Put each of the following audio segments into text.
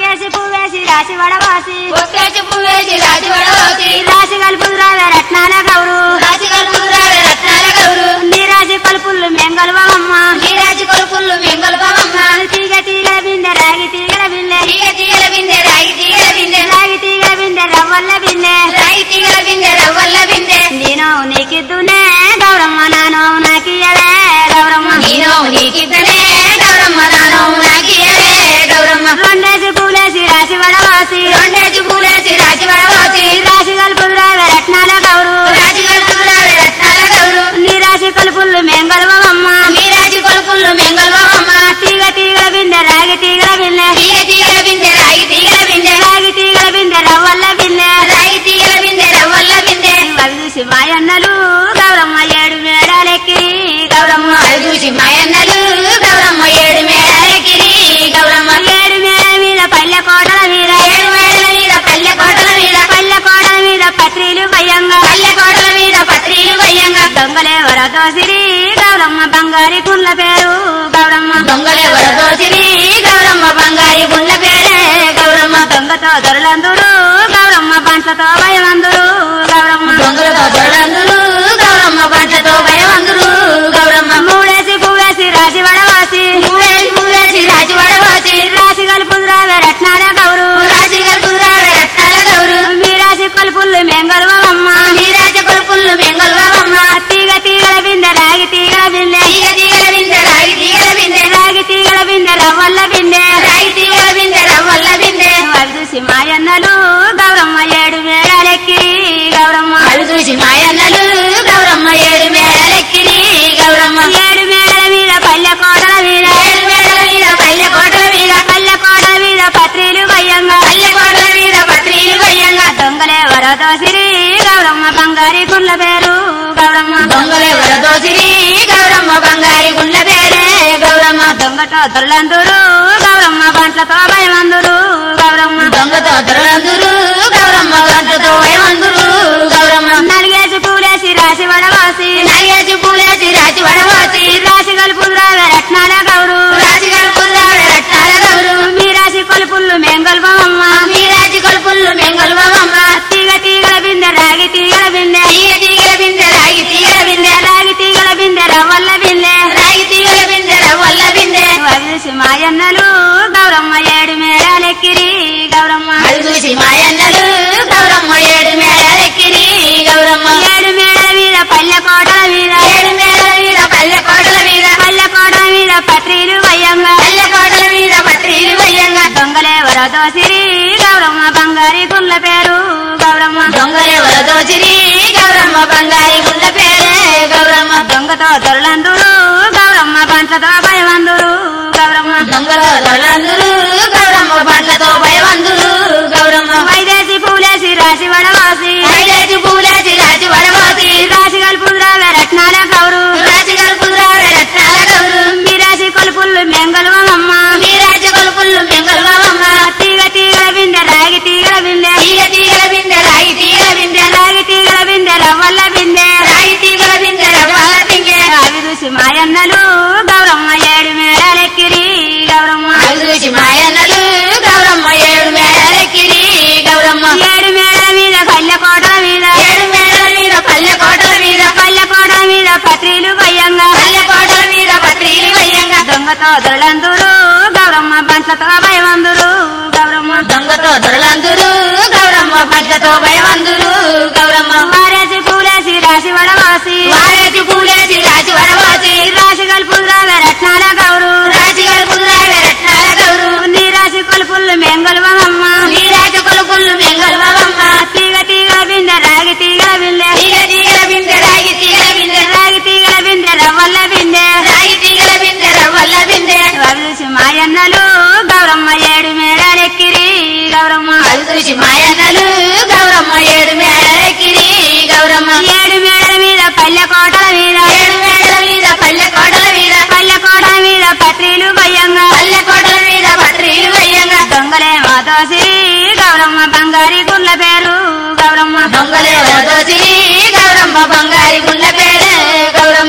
ఒక్కేసి పువ్వేసి రాసి వడవాసి ఒక్కేసి పువ్వేసి రాజు వడవోసి రాసి కలుపులు రావే రత్నాల గౌరు రాజు కలుపురావే రత్నాల గౌరు నీ రాసి కలుపులు మెంగళవమ్మ నీరాజు కొలుపులు మెంగళబామమ్మ తీగ తీగల బిందె రాగి తీగల బిందె తీగ తీగల బిందె రాగి తీగల బిందె రాగి తీగల బిందె రవ్వల్ల బిందె రాగి తీగల బిందె రవ్వల్ల బిందె నేను నీకిద్దునే గౌరమ్మ నానో నాకియలే గౌరమ్మ నేను నీకిద్దనే గౌరమ్మ నాను నాకియలే గౌరమ్మ రెండేసి పూలేసి రాసి వడవాసి రెండేసి పూలేసి రాజు వడవోసి రాసి కలుపులు రావే రత్నాల గౌరు రాజు కలుపురావే రత్నాల గౌరు నీ రాసి కలుపులు మెంగళవమ్మ నీరాజు కొలుపులు మెంగళబామమ్మ తీగ తీగల బిందె రాగి తీగల బిందె తీగ తీగల బిందె రాగి తీగల బిందె రాగి తీగల బిందె రవ్వల్ల బిందె రాగి తీగల బిందె రవ్వల్ల బిందె అవి చూసి మాయన్నలు గౌరమ్మ ఏడు మేడాలెక్కి గౌరమ్మ అవి చూసి మాయన్నలు గౌరమ్మ ఏడు మేడలెక్కిరి గౌరమ్మ ఏడు మేడ మీద పల్లె కోటల మీద ఏడు మేడల మీద పల్లె కోటల మీద పల్లె కోటల మీద పత్రిలు భయంగా పల్లె కోటల మీద పత్రిలు వయ్యంగా దొంగలే వరదోసిరి గౌరమ్మ బంగారి కుండ్ల పేరు గౌరమ్మ దొంగలే వరదోసిరి గౌరమ్మ బంగారి గుండ్ల పేరే గౌరమ్మ దొంగతో దొరలందురు గౌరమ్మ పంటతో భయమందురు గౌరమ్మ దొంగలతో దొరలందురు గౌరమ్మ పంటతో భయవందురు గౌరమ్మ మూడేసి పువ్వేసి రాసి వడవాసి మూడేసి మూడేసి రాజు వడవాసి రాసి కలుపులు రావే రత్నాల గౌరు రాజు కలుపురావే రత్నాల గౌరు మీ రాసి కలుపులు మెంగళవమ్మ నీరాజ కొలుపులు మెంగళబామమ్మ తీగ తీగల బిందె రాగి తీగల బిందె తీగ తీగల బిందె రాగి తీగల బిందె రాగి తీగల బిందె రవ్వల్ల బిందె రాగి తీగల బిందె రవ్వల్ల బిందె అవి చూసి మాయన్నలు గౌరమ్మ ఏడు మేడాలెక్కి గౌరమ్మ అవి చూసి మాయన్నలు గౌరమ్మ ఏడు మేడలెక్కిరి గౌరమ్మ ఏడు మేడల మీద పల్లె కోటల మీద ఏడు మేడల మీద పల్లె కోటల మీద పల్లె కోటల మీద పత్రిలు భయంగా పల్లె కోటల మీద పత్రిలు వయ్యంగా దొంగలే వరదోసిరి గౌరమ్మ బంగారి కుండ్ల పేరు గౌరమ్మ దొంగలే వరదోసిరి గౌరమ్మ బంగారి గుండ్ల పేరే గౌరమ్మ దొంగతో దొల్లందురు గౌరమ్మ బంట్లతో భయమందురు గౌరమ్మ దొంగతో దొరలందురు గౌరమ్మ గంటతో ఏమందురు గౌరమ్మ నలిగేసి పూలేసి రాసి వడవాసి నగేసి పూలేసి రాజు వడవాసి రాసి కలుపులు రావే రత్నాల గౌరు రాజు కలుపురావే రత్నాల గౌరు మీ రాసి కొలుపులు మెంగళమ్మ నీరాజు కొలుపులు మెంగళబామమ్మ తీగ తీగల బిందె రాగి తీగల బిందె తీగ తీగల బిందె రాగి తీగల బిందె రాగి తీగల బిందె రవ్వల్ల బిందె రాగి తీగల బిందె రవ్వల్ల బిందె అవి చూసి మాయన్నలు గౌరమ్మ ఏడు మేడాలెక్కిరి గౌరమ్మ అది చూసి మాయన్నలు గౌరమ్మ ఏడు మేడలెక్కిరి గౌరమ్మ ఏడు మేడల మీద పల్లె కోటల మీద ఏడు మేడల మీద పల్లె కోటల మీద పల్లె కోటల మీద పత్రిలు భయంగా పల్లె కోటల మీద పత్రిలు వయ్యంగా దొంగలే వరదోసిరి గౌరమ్మ బంగారి గుండ్ల పేరు గౌరమ్మ దొంగలే వరదోచిరి గౌరమ్మ బంగారి గుండ్ల పేరే గౌరమ్మ దొంగతో దొరలందురు గౌరమ్మ పంటతో భయమందురు గౌరమ్మ దొంగల దొరలందురు గౌరమ్మ పండ్లతో భయవందురు గౌరమ్మ వైదేసి పూలేసి రాసి వడవాసి ఐదేసి పూలేసి రాజు వడవాసి రాసి కలుపులు రావే రత్నాల గౌరు రాజు కలుపురావే రత్నాల గౌరు మీ రాసి కొలుపులు మెంగళవమ్మ నీరాజు కొలుపులు మెంగళబామమ్మ తీగ తీగల బిందె రాగి తీగల బిందె తీగ తీగల బిందె రాగి తీగల బిందె రాగి తీగల బిందె రవ్వల్ల బిందె రాగి తీగల బిందె రవ్వల బిందె అవి చూసి మాయన్నలు గౌరమ్మ ఏడు మేడాలెక్కిరి గౌరమ్మ అవి చూసి మాయన్నలు గౌరమ్మ ఏడు మేడలెక్కిరి గౌరమ్మ ఏడు మేడల మీద పల్లె కోటల మీద ఏడు మేడల మీద పల్లె కోటల మీద పల్లె కోటల మీద పత్రిలు భయంగా పల్లె కోటల మీద పత్రిలు వయ్యంగా దొంగతో దొరలందురు గౌరమ్మ బంట్లతో భయమందురు గౌరమ్మ దొంగతో దొరలందురు గౌరమ్మ పంటతో భయవందురు గౌరమ్మ వారేసి పూలేసి రాసి వడవాసి వారేసి పూలేసి రాజు వడవాసి రాసి కలుపులు రావే రత్నాల గౌరు రాజు కలుపురావే రత్నాల గౌరు నీ రాసి కొలుపులు మెంగళవమ్మ నీరాజు కొలుపులు మెంగళబామమ్మ తీగ తీగల బిందె రాగి తీగల బిందె తీగ తీగల బిందె రాగి తీగల బిందె రాగి తీగల బిందె రవ్వల్ల బిందె రాగి తీగల బిందె రవ్వల్ల బిందె అవి చూసి మాయన్నలు గౌరమ్మ ఏడు మేడాలెక్కిరి గౌరమ్మ అవి చూసి మాయన్నలు గౌరమ్మ ఏడు మేడలెక్కిరి గౌరమ్మ ఏడు మేడల మీద పల్లె కోటల మీద ఏడు మేడల మీద పల్లె కోటల మీద పల్లె కోటల మీద పత్రిలు భయంగా పల్లె కోటల మీద పత్రిలు వయ్యంగా దొంగలే మాతోసి గౌరమ్మ బంగారి గుండ్ల పేరు గౌరమ్మ దొంగలే వరదోసిరి గౌరమ్మ బంగారి గుండ్ల పేరే గౌరమ్మ దొంగ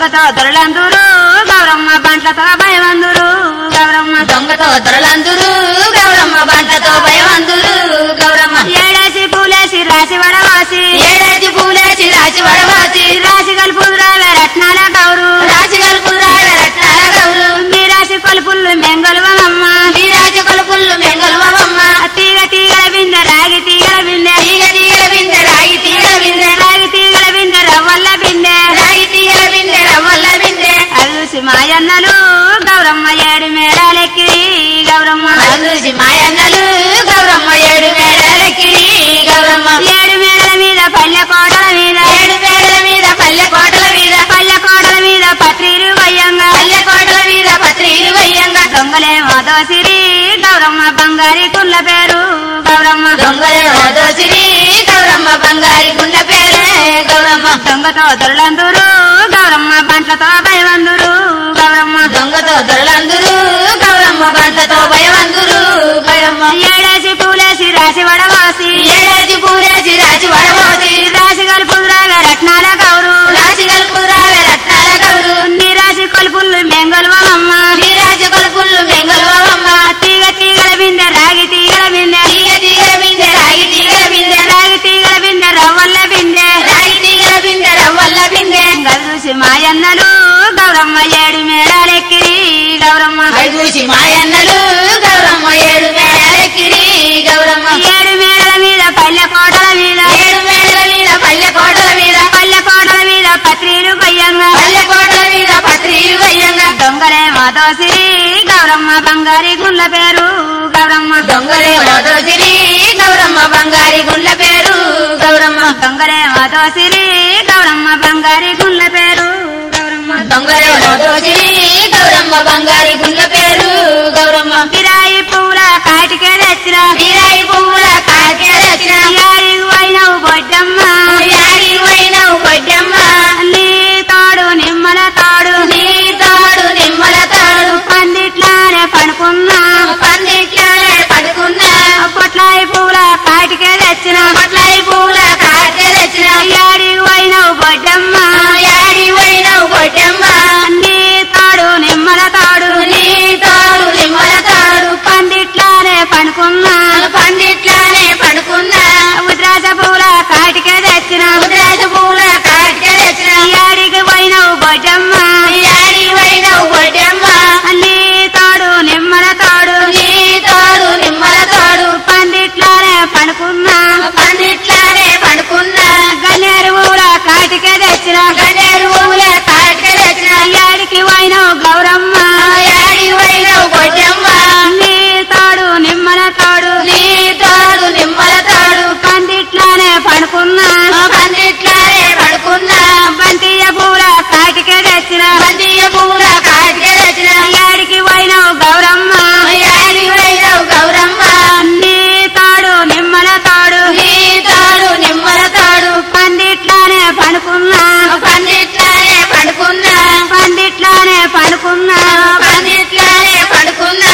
దొంగతో దొరలందరూ గౌరమ్మ బంట్లతో భయవందురు గౌరమ్మ దొంగతో దొరలందురు గౌరమ్మ బంటతో భయవందురు గౌరమ్మ ఏడేసి పూలేసి రాసి వడవాసి ఏడాది పూలేసి రాసి వడవాసి రాసి కలుపుదురావే రత్నాల గౌరు రాసి కలుపురాల రత్నాల గౌరు మీ రాసి కొలుపుల్లు మెంగలువమ్మ వీరాజు కొలుపుల్లు మెంగలువమ్మ తీగ తీగల బిందె రాగి తీగల బిందె తీగ తీగల బిందె రాగి తీగల బిందె రాగి తీగల బిందె రవ్వల్ల బిందె రాగి తీగల బిందె రవ్వల్ల బిందె అవి చూసి మాయన్నలు గౌరమ్మ ఏడు మేడాలెక్కి గౌరమ్మ చూసి మాయన్నలు గౌరమ్మ ఏడు మేడలకి గౌరమ్మ ఏడు మేడల మీద పల్లె కోటల మీద ఏడు మేడల మీద పల్లె కోటల మీద పల్లె కోటల మీద పత్రిలు వయ్యంగా పల్లె కోటల మీద పత్రిలు వయ్యంగా దొంగలేమో దోసిరి గౌరమ్మ బంగారి కుళ్ళ పేరు గౌరమ్మ దొంగలే దోసిరి గౌరమ్మ బంగారి గుండ పేరే గౌరమ్మ దొంగతో దొరలందరూ గౌరమ్మ బంట్లతో భయవందురు గౌరమ్మ దొంగతో దొరలందురు గౌరమ్మ బంటతో భయవందురు గౌరమ్మ ఏడేసి పూలేసి రాసి వడవాసి ఏడాది పూలేసి రాసి వడబోసి రాసి కలుపుదురాగా రత్నాల గౌరు రాసి కలుపురావే రత్నాల గౌరు నీ రాసి కొలుపుల్లు మెంగలువమ్మ వీరాజు కొలుపుల్లు మెంగలువమ్మ తీగ తీగల బిందె రాగి తీగల బిందె తీగ తీగల బిందె రాగి తీగల బిందె రాగి తీగల బిందె రవ్వల్ల బిందె రాగి తీగల బిందె రవ్వల్ల బిందె గది చూసి మాయన్నలు గౌరమ్మ ఏడు మేడాలెక్కిరి గౌరమ్మ అవి చూసి మాయన్నలు గౌరమ్మ ఏడు మేడలెక్కిరి గౌరమ్మ ఏడు మేడల మీద పల్లె కోటల మీద ఏడు మేడల మీద పల్లె కోటల మీద పల్లె కోటల మీద పత్రిలు కొయ్యంగా పల్లె కోటల మీద పత్రిలు వయ్యంగా దొంగలే మాతోసిరి గౌరమ్మ బంగారి గుళ్ళ పేరు గౌరమ్మ దొంగలే మోదోసిరి గౌరమ్మ బంగారి గుండ్ల పేరు గౌరమ్మ దొంగలే మాతోసిరి గౌరమ్మ బంగారి గుళ్ళ పేరు గౌరమ్మ దొంగలే మోదోసిరి గౌరమ్మ బంగారి గుండ్ల పేరు గౌరమ్మ కిరాయి పూల కాటికే తెచ్చిన వీరాయి పువ్వుల కాకే రచన యాడికి పోయినావు బొడ్డమ్మ యాడి పోయినావు కొడ్డమ్మ నీ తాడు నిమ్మల తాడు నీ తాడు నిమ్మల తాడు పందిట్లానే పడుకున్నా పందిట్లోనే పడుకున్నా పొట్లాయి పూల కాటికే తెచ్చిన పొట్లాయి పువ్వుల కాకే రచన యాడికి పోయినావు బొడ్డమ్మ యాడి పోయినావు కొడ్డమ్మ నీ తాడు నిమ్మల తాడు నీ తాడు నిమ్మల తాడు పందిట్లానే పడుకున్నా పందిట్లోనే పడుకున్నా ఉద్రాజ పూల కాటికే తెచ్చిన ముద్రాజ పువ్వుల కాకే రచన యాడికి పోయినావు బొడ్డమ్మ యాడి పోయినావు కొడ్డమ్మ నీ తాడు నిమ్మల తాడు నీ తాడు నిమ్మల తాడు పందిట్లానే పడుకున్నా పందిట్లోనే పడుకున్నా గన్నేరు పూల కాటికే తెచ్చిన గన్నేరు పువ్వుల కాకే రచన యాడికి పోయినావు గౌరమ్మ యాడి పోయినావు కొడ్డమ్మ నీ తాడు నిమ్మల తాడు నీ తాడు నిమ్మల తాడు పందిట్లానే పడుకున్నా పందిట్లోనే పడుకున్నా బంతియ పూల కాటికే తెచ్చిన బంతియ పువ్వుల కాకే రచన యాడికి పోయినావు గౌరమ్మ యాడి పోయినావు గౌరమ్మ నీ తాడు నిమ్మల తాడు నీ తాడు నిమ్మల తాడు పందిట్లానే పడుకున్నా పందిట్లోనే పడుకున్నా పందిట్లానే పడుకున్నా పందిట్లోనే పడుకున్నా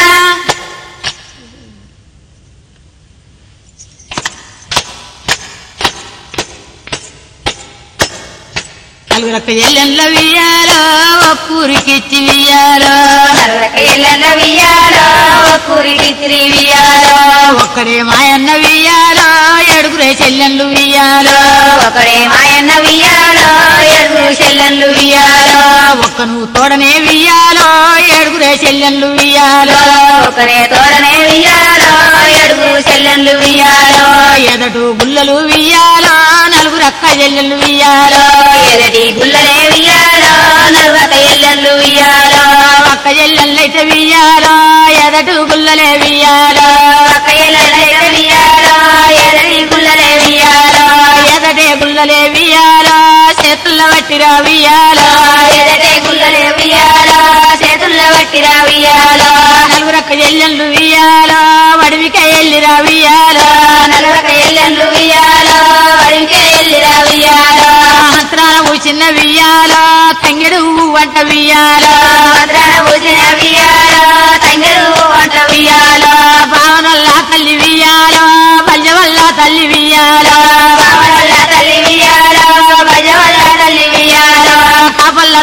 నలుగురక్క ఎల్లెల్ల వియ్యాలో ఒక్కూరికిచ్చి వియ్యాలో నల్లక ఎల్లన్న వియ్యాలో ఒక్కూరికి వియ్యాలో ఒక్కడే మాయన్న వియ్యాలో ఏడుగురే చెల్లెళ్ళు వియ్యాలో ఒకడే మాయన్న వియ్యాలో ఎరుగు చెల్లెళ్ళు వియ్యాలో ఒక్క నువ్వు తోడనే వియ్యాలో ఏడుగురే చెల్లెళ్ళు వియ్యాలో ఒకడే తోడనే వియ్యాలో ఎడుగు చెల్లెళ్ళు వియ్యాలో ఎదటు గుల్లలు వియ్యాలో నలుగురక్క చెల్లెళ్ళు వియ్యాలో ఎదటి గుల్లనే వియ్యాలో నలుగక ఎల్లెళ్ళు వియ్యాలో అక్క చెల్లెళ్ళైతే వియ్యాలో ఎదటు గుల్లలే వియ్యాలో ఒక్క ఎల్లెళ్ళైతే వియ్యాలో ఎదటి గుల్లనే వియ్యాలో ఎదటే గుల్లలే వియ్యాలో చేతుల్లో పట్టిరా వియ్యాలో ఎదటే గుల్లనే వియ్యాలో చేతుల్లో పట్టిరా వియ్యాలో నలుగురక్క చెల్లెళ్ళు వియ్యాలో వడివిక ఎల్లిరా వియ్యాలో నలుగక ఎల్లెళ్ళు వియ్యాలో వరింకే ఎల్లిరా వియ్యాలో మంత్రాల చిన్న వియ్యాలో తంగెడు వంట వియ్యాలో భద్రాన పూసిన వియ్యాలో తంగెడు వంట వియ్యాలో భావనల్లా తల్లి వియ్యాలో బల్యవల్ల తల్లి వియ్యాలో బావనల్ల తల్లి వియ్యాలో భజవల్ల తల్లి వియ్యాలో కాపల్ల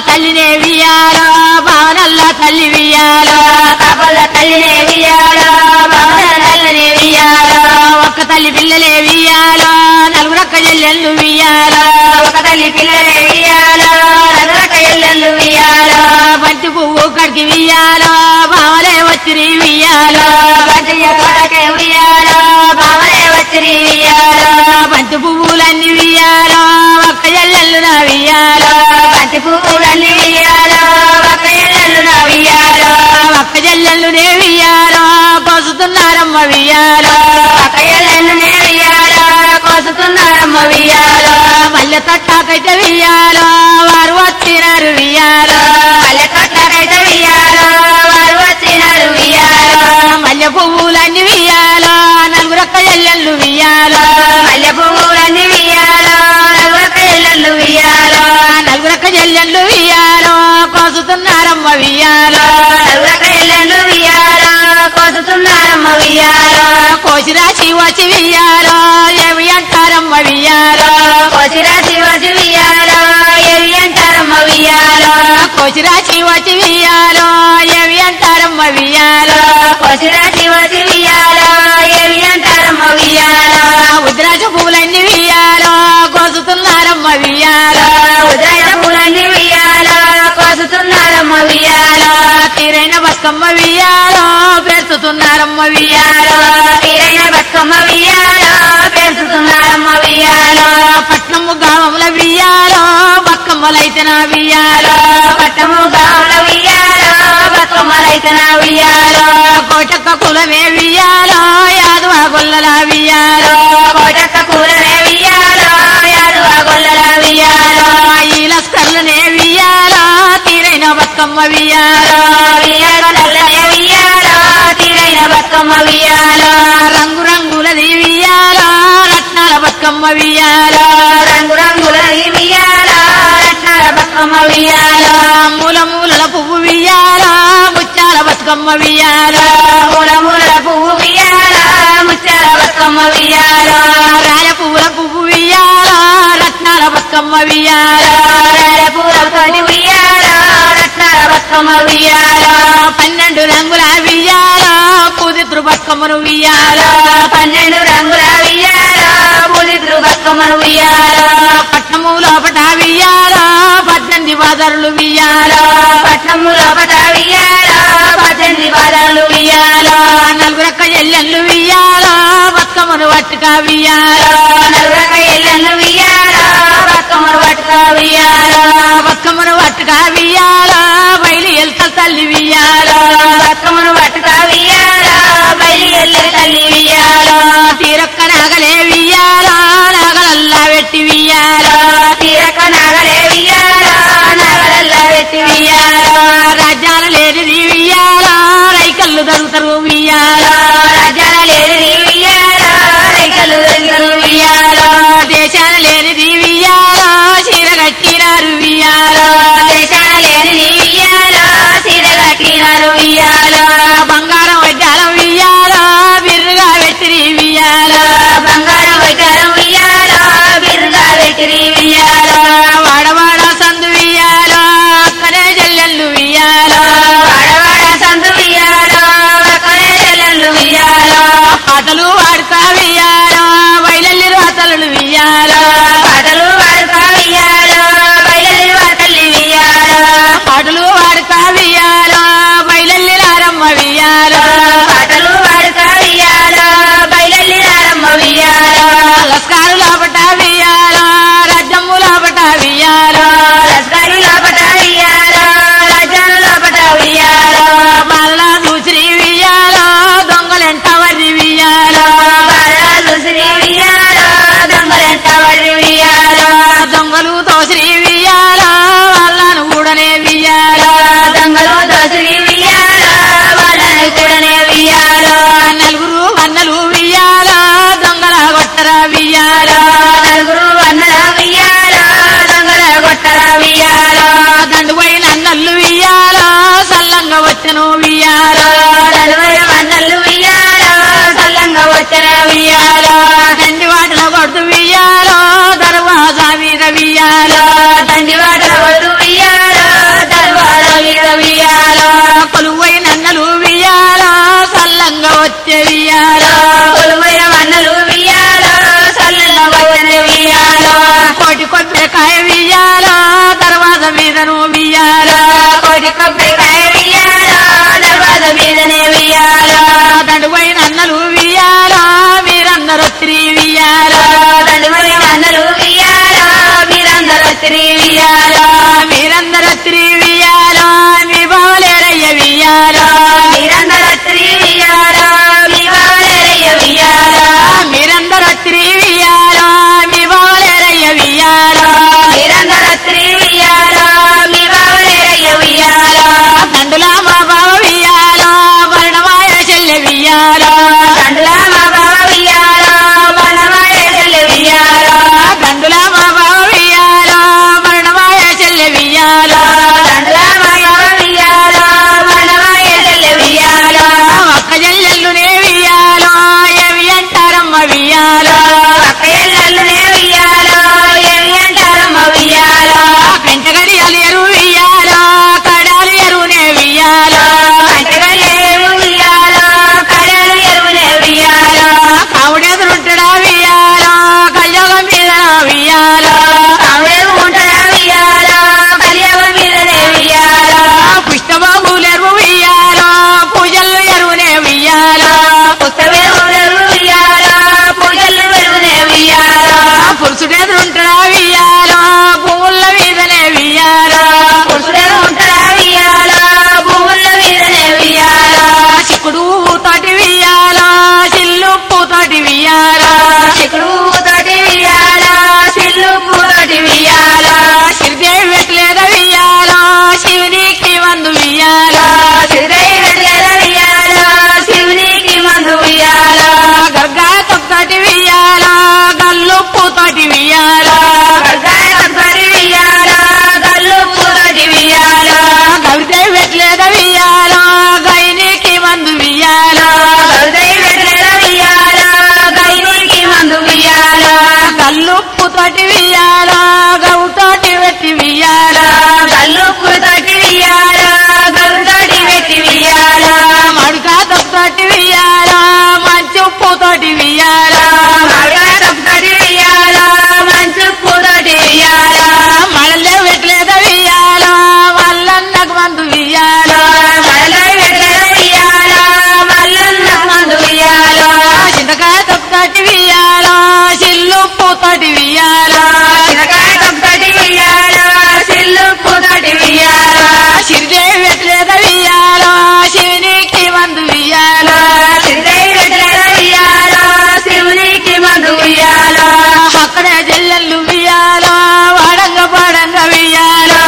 తల్లినే వియాలో భావనల్లా తల్లి వియాలో కాపల తల్లినే వియాలో బాబల తల్లినే వియాలో ఒక్క తల్లి పిల్లలే వియాలో నలుగురక్క చెల్లెళ్ళు వియాలో ఒక తల్లి పిల్లలే వియాలో నగరక ఎల్లెల్లు వియాలో బంతి పువ్వు కడికి వియాలో భావలే వచ్చిరి వియాలో గడ్డియ కొరకే వియాలో బావలే వచ్చిరి వియాలో బంతి పువ్వులన్నీ వియాలో ఒక్క చెల్లెళ్ళు నా వియాలో బంతి పువ్వులన్నీ వియాలో ఒక ఎల్లెల్లు నా వియాలో ఒక్క చెల్లెళ్ళునే వియాలో కోసుతున్నారమ్మ వియాలో ఒక ఎల్లెల్లు నే వియాలో కోసుతున్నారమ్మ వియాలో మల్లె తట్టాకైతే వియాలో వారు వచ్చినారు వియాలో పల్లె కొట్టకైతే వియాలో వారు వచ్చినారు వియాలో మల్లె పువ్వులన్నీ వియాలో నలుగురొక్క ఎల్లెళ్ళు వియాలో మల్లె పువ్వులన్నీ వియాలో నగరక ఎల్లెల్లు వియాలో నలుగురొక్క చెల్లెళ్ళు వియాలో కోసుతున్నారమ్మ వియాలో నగరక ఎల్లెల్లు వియాలో కోసుతున్నారమ్మ వియాలో కోసిరాశి వచ్చి వియాలో ఏమి అంటారమ్మ వియాలో కోసిరా శివసి వియాలో ఎవి అంటారమ్మ వియాలో కోసిరాశి వచ్చి వియాలో ఏమి అంటారమ్మ వియాలో కోసిరా శివసి వియాలో ఎవి అంటారమ్మ వియాలో ఉద్రాజ పువ్వులన్నీ వియాలో కోసుతున్నారమ్మ వియాలో ఉదయ పూలన్నీ వియాలో కోసుతున్నారమ్మ వియాలో తీరైన బతుకమ్మ వియాలో పెడుతున్నారమ్మ వియాలో తీరైన బతుకమ్మ వియాలో పెంచుతున్నారమ్మ వియాలో పట్నము గ్రామంలో వియాలో బతుకమ్మలైతే నా వియాలో పట్టము గావుల వియాలో బతుకమ్మలైతే నా వియాలో కోటక్క కులమే వియాలో యాదవ గొల్లల వియాలో కోటక్క కూరనే వియాలో యాదువ గొల్లల వియాలో ఈ లస్కర్లనే వియాలో తీరైన బతుకమ్మ వియాలో వియాలో నల్లనే వియాలో తీరైన బతుకమ్మ వియాలో రంగు రంగులది వియాలో రత్నాల బతుకమ్మ వియాలో రంగు రంగుల వియాలో రత్నాల బతుకమ్మ వియాలో మూల మూలల పువ్వు వియాలో ముత్యాల బతుకమ్మ వియాలో మూల మూల పువ్వు వియాలో ముచ్చాల బతుకమ్మ వియాలో రాయ పువ్వుల పువ్వు వియాలో రత్నాల బతుకమ్మ వియాలో పూలతోటి వియాలో రత్నాల బతుకమ్మ వియాలో పన్నెండు రంగుల వియాలో పూదిత్రు బతుకమ్మను వియాలో పన్నెండు రంగుల వియాలో పులిద్రు బతుకమ్మను వియాలో పట్నము లోపట వియాలో పద్దెనిమిది బాదరులు వియాలో పట్నము లోపట వియాలో పద్దెనిమిది బాధలు వియాలో నలుగురక్క ఎల్లెళ్ళు వియాలో బతుకమ్మను పట్టుక వియాలో నలుగురక ఎల్లెన్ను వియాలో బతుకమ్మను పట్టుక వియాలో బతుకమ్మను పట్టుక వియాలో బయలు ఎల్క తల్లి వియాలో బతుకమ్మను పట్టుక వియాలో బయలు ఎల్లె తల్లి వియాలో తీరొక్క నాగలే వియాలో నాగలల్లా పెట్టి వియాలో తీరక నగలే వియాలో నగలల్ల పెట్టి వియాలో రాజ్యాల లేనిది వియాలో రైకల్లు దొరుకుతారు వియాలో రాజాల లేని వియాలో రైకలు వెంకలు వియాలో దేశాల లేనిది వియాలో చీర కట్టినారు వియాలో దేశాల లేని వియాలో సీర కట్టినారు వియాలో బంగారం వడ్డాలం వియాలో బిర్రుగా పెట్టిరి వియాలో బంగారం వైకారం వియాలో బిరుగా వెటిరి వియాలో వాడవాడ సందు వియాలో అక్కనే చెల్లెళ్ళు వియాలో వాడవాడ సందు వియాలో అక్కడే చెల్లెళ్ళు వియాలో పాటలు వాడుతా వియాలో బయలల్లి రాతలు వియాలో పాటలు వాడుక వియాలో బయలు వాతల్లి వియాలో పాటలు వాడుతా వియాలో బయలల్లి రారమ్మ వియాలో పాటలు వాడుక వియాలో బయలల్లి రారమ్మ వియాలో లస్కారు లోపట వియాలో రాజ్యము లోపట వియాలో లస్కరు లోపట వియాలో రాజ్యాల లోపట వియాలో మళ్ళా చూసి వియాలో దొంగలెంట వర్రి వియాలో బాలాలు శ్రీ వియాలో దొంగలెంట వడి కొబ్బరికాయ వియ్యాలో దర్వాజ మీదనే వియ్యాలో దండుపోయిన అన్నలు వియాలో మీరందరూ త్రీ వియాలో దండుమని అందరూ వియ్యాలో మీరందరూ తిరిగి వియ్యాలో మీరందరూ త్రీ వియాలో మీ బావలేరయ్య వియాలో మీరందరూ తిరిగి వియ్యాలో మీ బావలేరయ్య వియ్యాలో మీరందరూ త్రీ వియాలో మీ బావలేరయ్య వియాలో మీరందరూ తిరిగి వియ్యాలో మీ బావలేరయ్య వియ్యాలో దండులా మా బావ వియాలో వర్ణమాయ చెల్లె వియాలో దండులా మా బావ వియ్యాలో వనమాయ చెల్లె వియ్యాలో దండులా మా బావ వియాలో వర్ణమాయ చెల్లె వియాలో దండులా మా బావ వియ్యాలో వనమాయ చెల్లె వియ్యాలో ఒక్క చెల్లెల్లునే వియాలో ఏమి అంటారమ్మ వియాలో అక్కయ్యల్లనే వియ్యాలో ఏమి అంటారమ్మ వియ్యాలో పెంటగడి అలేరు వియాలో కడాలి ఎరువునే వియాలో అంటగలేవు వియ్యాలో కడలు ఎరువులే వియ్యాలో కావుడెదురుంటడా వియాలో కయ్యోగం మీద వియాలో కావేవు ఉంటడా వియ్యాలో కలియవ మీదనే వియ్యాలో పుష్పబాబులెరువు వియాలో పూజలు ఎరువునే వియాలో పుస్తవేవు ఎరువు వియ్యాలో పూజలు ఎరువునే వియ్యాలో పురుషుడెదురుంటడా వియాలో పువ్వుల మీదనే వియాలో పురుషుడే ఉంటడా వియ్యాలో భూముల మీదనే వియ్యాలో చిక్కుడు తోటి వియాలో చిల్లు తోటి వియాలో చిక్కుడు తోటి వియ్యాలో సిల్లు పూతోటి వియ్యాలో శ్రీదేవి వెట్లేద వియాలో శివునికి వందు వియాలో శ్రీదై వెట్లేద వియ్యాలో శివునికి మందు వియ్యాలో గర్గా తొక్కటి వియాలో గల్లు తోటి వియాలో గర్గాయ కబ్బరి వియ్యాలో గల్లు పూతోటి వియ్యాలో గవిదేవి వెట్లేద వియాలో గైనికి వందు వియాలో శ్రీదై వెట్లేద వియ్యాలో గైనికి మందు వియ్యాలో గల్లు తోటి వియాలో గవు తోటి వెట్టి వియాలో గల్లు పూతోటి వియ్యాలో గల్లుతోటి వెట్టి వియ్యాలో మడుకా తొక్కటి వియాలో మంచు తోటి వియాలో గర్గాయ కబ్బరి వియ్యాలో మంచు పూతోటి వియ్యాలో మళ్ళీ వెట్లేద వియాలో వాళ్ళన్నకు వందు వియాలో మళ్ళీ వెట్లేద వియ్యాలో మల్లన్న మందు వియ్యాలో చింతకాయ తొక్కటి వియాలో చిల్లు తోటి వియాలో చిరకాయ కబ్బడి వియ్యాలో సిల్లు పూతోటి వియ్యాలో శ్రీదేవి వెట్లేద వియాలో శివునికి వందు వియాలో శ్రీదై వెట్లేద వియ్యాలో శివునికి మందు వియ్యాలో అక్కడే చెల్లెళ్ళు వియాలో వాడంగ పాడంగ వియాలో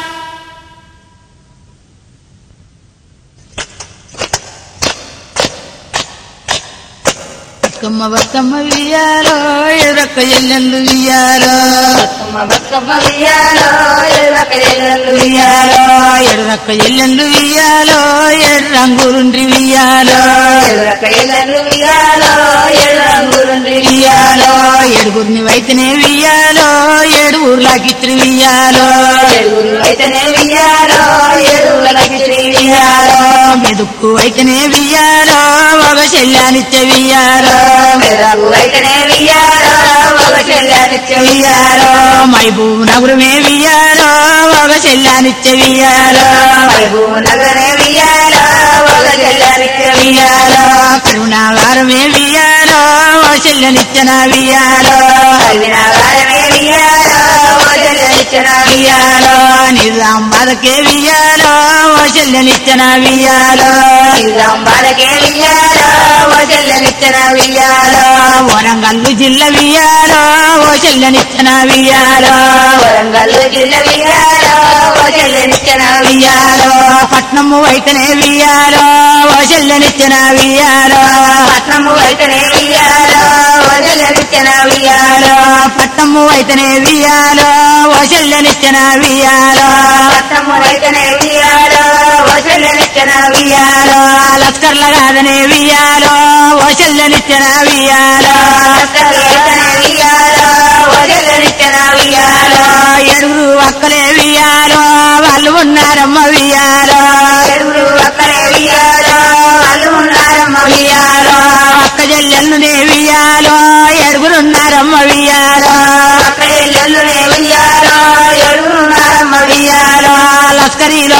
బతుకమ్మ బతుకమ్మ వియాలో ఎదురక్క చెల్లెళ్ళు వియాలో బతుకమ్మ బతుకమ్మ వియ్యాలో ఎరువక ఎల్లలు వియాలో ఎదురక్క చెల్లెళ్ళు వియాలో ఎర్ర రంగులుండ్రి వియాలో ఎరువక ఎల్లలు వియ్యాలో ఎరు రంగులుండి వియాలో ఏడుగురిని వైతనే వియాలో ఏడు ఊర్లాకిత్రి వియాలో ఎరుగురు అయితేనే వియ్యాలో ఎరువులకి శ్రీ వియ్యాలో మెదుక్కు అయితేనే వియాలో ఒక శల్యానిత్య వియాలో మెదగు అయితేనే వియ్యాలో ఒక చెల్లెనిచ్చే వియాలో మైబూ నగురమే వియాలో ఒక శల్యానిత్య వియాలో వైభూ నగరే వియ్యాలో ఒక చెల్లెనిచ్చే వియాలో కరుణాగారమే వియాలో ఒక శల్యనిత్యన వియాలో కవినాగారమే వియ్యాలో ఒక చెల్లెనిచ్చిన వియాలో నిజాం బదకే వియాలో ఒక శల్యనిత్యన వియాలో నిజాంబాలకే వియ్యాలో ఒక చెల్లెనిచ్చిన వియ్యాలో వరంగల్లు జిల్లా వియాలో ఓ చెల్లెనిచ్చిన వియాలో వరంగల్ జిల్లా వియ్యాలో ఒక చెల్లెనిచ్చిన వియాలో పట్నము అయితేనే వియాలో ఓ చెల్లెనిచ్చిన వియాలో పట్నము అయితేనే వియ్యాలో ఒక చెల్లెనిచ్చిన వియ్యాలో పట్నము అయితేనే వియాలో ఓ చెల్లెనిచ్చిన వియాలో పట్నము అయితేనే వియ్యాలో ఒక చెల్లెనిచ్చిన వియాలో లస్కర్ల కాదనే వియాలో ఓ చెల్లెనిచ్చిన వియాలో అయితేనే వియ్యాలో ఒక చెల్లెనిచ్చిన వియ్యాలో ఏడుగురు అక్కలే వియాలో వాళ్ళు ఉన్నారమ్మ వియాలో ఏడుగురు అక్కడే వియ్యాలో వాళ్ళు ఉన్నారమ్మ వియాలో అక్క చెల్లెళ్ళునే వియాలో ఏడుగురున్నారమ్మ వియాలో అక్కడే ఎల్లునే వియ్యాలో ఏడుగురు ఉన్నారమ్మ వియాలో లస్కరీలో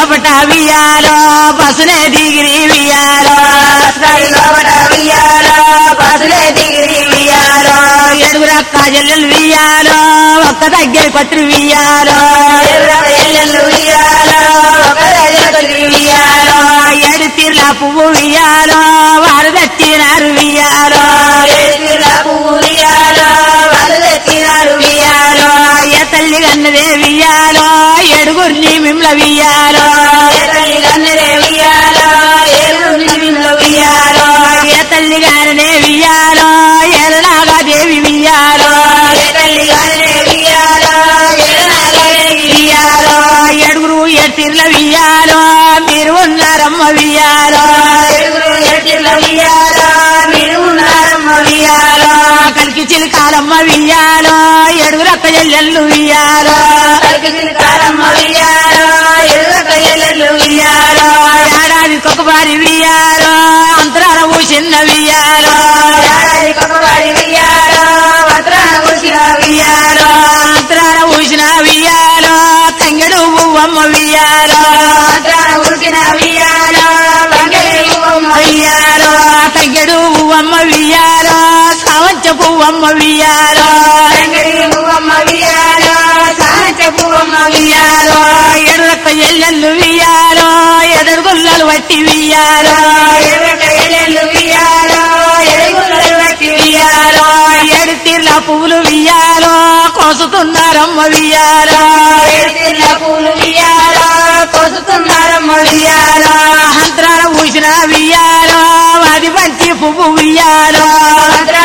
లోపట వియాలో బస్సులే దిగిరి వియాలో బస్కడి లోపట వియ్యాలో బస్సులే దిగిరి వియ్యాలో ఏడుగురు అక్క చెల్లెలు వియాలో ఒక్క దగ్గర కొత్తిరి వియాలో ఎర్రక ఎల్లెళ్ళు వియ్యాలో ఒక దగ్గరికి వియ్యాలో ఏడు తీర్ల పువ్వు వియాలో వారు తెచ్చినారు వియాలో ఏడుగుల పువ్వు వియ్యాలో వాళ్ళు తెచ్చినారు వియ్యాలో ఏ తల్లి కన్నదే వియాలో ఏడుగురిని మిమ్ల వియాలో ఎర్రని గన్నెరే వియ్యాలో ఏడుగురు నిమిళ్ళు వియ్యాలో ఏ తల్లి గారనే వియాలో ఎరనాగా దేవి వియాలో ఏ తల్లి గన్నెరే వియ్యాలో ఏడునాగేవి వియ్యాలో ఏడుగురు ఏడు తీర్ల వియాలో మీరు ఉన్నారమ్మ వియాలో ఏడుగురు ఎట్టిళ్ళ వియ్యాలో మీరు ఉన్నారమ్మ వియ్యాలో కలికి చిలికాలమ్మ వియాలో ఏడుగురు అక్క చెల్లెళ్ళు వియాలో కలిసి కారమ్మ వియ్యాలో ఎరుగక ఎల్లెళ్ళు వియ్యాలో ఏడాదికొక వారి వియాలో అంతరాల ఊసిన వియాలో ఏడాది కొకవాడి వియ్యాలో వస్త్రాన కూసిన వియ్యాలో అంతరాల ఊసిన వియాలో తంగెడు పువ్వమ్మ వియాలో వస్త్రాన కూసిన వియ్యాలో వంగలి పువ్వమ్మ వియాలో తంగెడు పువ్వమ్మ వియాలో సావంచ పువ్వమ్మ వియాలో వంగలి పువ్వమ్మ వియ్యాలో సానచ పువ్వమ్మ వియ్యాలో ఎడురక్క ఎల్లెళ్ళు వియాలో ఎదరుగుల్లలు వట్టి వియాలో ఎర్రక ఎల్లెళ్ళు వియ్యాలో ఎరుగులలు వట్టి వియ్యాలో ఏడు తీర్ల పువ్వులు వియాలో కోసుతున్నారమ్మ వియాలో ఎడితిన్న పూలు వియ్యాలో కోసుతున్నారమ్మ వియ్యాలో అంతరాల ఊసిన వియాలో అది పంచి పువ్వు వియాలో భద్రా